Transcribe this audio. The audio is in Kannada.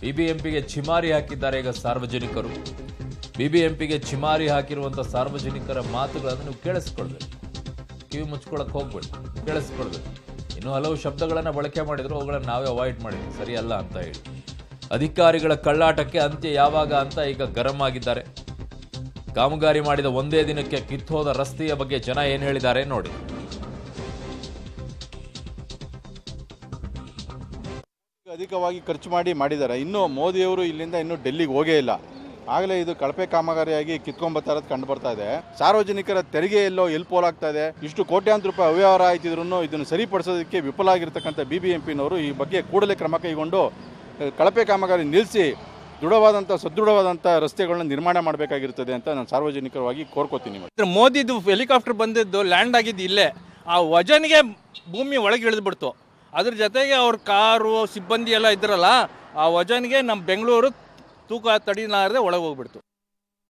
ಬಿಬಿಎಂಪಿಗೆ ಚಿಮಾರಿ ಹಾಕಿದ್ದಾರೆ ಈಗ ಸಾರ್ವಜನಿಕರು ಬಿಬಿಎಂಪಿಗೆ ಚಿಮಾರಿ ಹಾಕಿರುವಂಥ ಸಾರ್ವಜನಿಕರ ಮಾತುಗಳನ್ನು ನೀವು ಕೇಳಿಸ್ಕೊಳ್ಬೇಕು ಕಿವಿ ಮುಚ್ಕೊಳಕ್ ಹೋಗ್ಬೇಡಿ ಕೇಳಿಸ್ಕೊಳ್ಬೇಕು ಇನ್ನೂ ಹಲವು ಶಬ್ದಗಳನ್ನು ಬಳಕೆ ಮಾಡಿದ್ರು ಅವುಗಳನ್ನು ನಾವೇ ಅವಾಯ್ಡ್ ಮಾಡಿದ್ವಿ ಸರಿ ಅಲ್ಲ ಅಂತ ಹೇಳಿ ಅಧಿಕಾರಿಗಳ ಕಳ್ಳಾಟಕ್ಕೆ ಅಂತ್ಯ ಯಾವಾಗ ಅಂತ ಈಗ ಗರಂ ಆಗಿದ್ದಾರೆ ಕಾಮಗಾರಿ ಮಾಡಿದ ಒಂದೇ ದಿನಕ್ಕೆ ಕಿತ್ತೋದ ರಸ್ತೆಯ ಬಗ್ಗೆ ಜನ ಏನ್ ಹೇಳಿದ್ದಾರೆ ನೋಡಿ ಅಧಿಕವಾಗಿ ಖರ್ಚು ಮಾಡಿ ಮಾಡಿದ್ದಾರೆ ಇನ್ನು ಮೋದಿಯವರು ಇಲ್ಲಿಂದ ಇನ್ನೂ ಡೆಲ್ಲಿಗೆ ಹೋಗೇ ಇಲ್ಲ ಆಗಲೇ ಇದು ಕಳಪೆ ಕಾಮಗಾರಿಯಾಗಿ ಕಿತ್ಕೊಂಬತ್ತಾ ಇರೋದು ಕಂಡು ಬರ್ತಾ ಇದೆ ಸಾರ್ವಜನಿಕರ ತೆರಿಗೆ ಎಲ್ಲೋ ಎಲ್ಲಿ ಪೋಲಾಗ್ತಾ ಇದೆ ಇಷ್ಟು ಕೋಟ್ಯಾಂತರ ರೂಪಾಯಿ ಅವ್ಯವಹಾರ ಆಯ್ತಿದ್ರು ಇದನ್ನು ಸರಿಪಡಿಸೋದಕ್ಕೆ ವಿಫಲ ಆಗಿರ್ತಕ್ಕಂಥ ಬಿ ಬಿ ಎಂ ಪಿನವರು ಈ ಬಗ್ಗೆ ಕೂಡಲೇ ಕ್ರಮ ಕೈಗೊಂಡು ಅಹ್, ಕಳಪೆ ಕಾಮಗಾರಿ ನಿಲ್ಲಿಸಿ ದೃಢವಾದಂಥ ಸದೃಢವಾದಂಥ ರಸ್ತೆಗಳನ್ನ ನಿರ್ಮಾಣ ಮಾಡಬೇಕಾಗಿರ್ತದೆ ಅಂತ ನಾನು ಸಾರ್ವಜನಿಕರವಾಗಿ ಕೋರ್ಕೋತೀನಿ ಇದ್ರ ಮೋದಿದು ಹೆಲಿಕಾಪ್ಟರ್ ಬಂದಿದ್ದು ಲ್ಯಾಂಡ್ ಆಗಿದ್ದು ಇಲ್ಲೇ ಆ ವಜನ್ಗೆ ಭೂಮಿ ಒಳಗೆ ಇಳಿದ್ಬಿಡ್ತು ಅದ್ರ ಜೊತೆಗೆ ಅವ್ರ ಕಾರು ಸಿಬ್ಬಂದಿ ಎಲ್ಲ ಇದ್ರಲ್ಲ ಆ ವಜನ್ಗೆ ನಮ್ಮ ಬೆಂಗಳೂರು ತೂಕ ತಡಿಲಾರದೆ ಒಳಗೆ ಹೋಗ್ಬಿಡ್ತು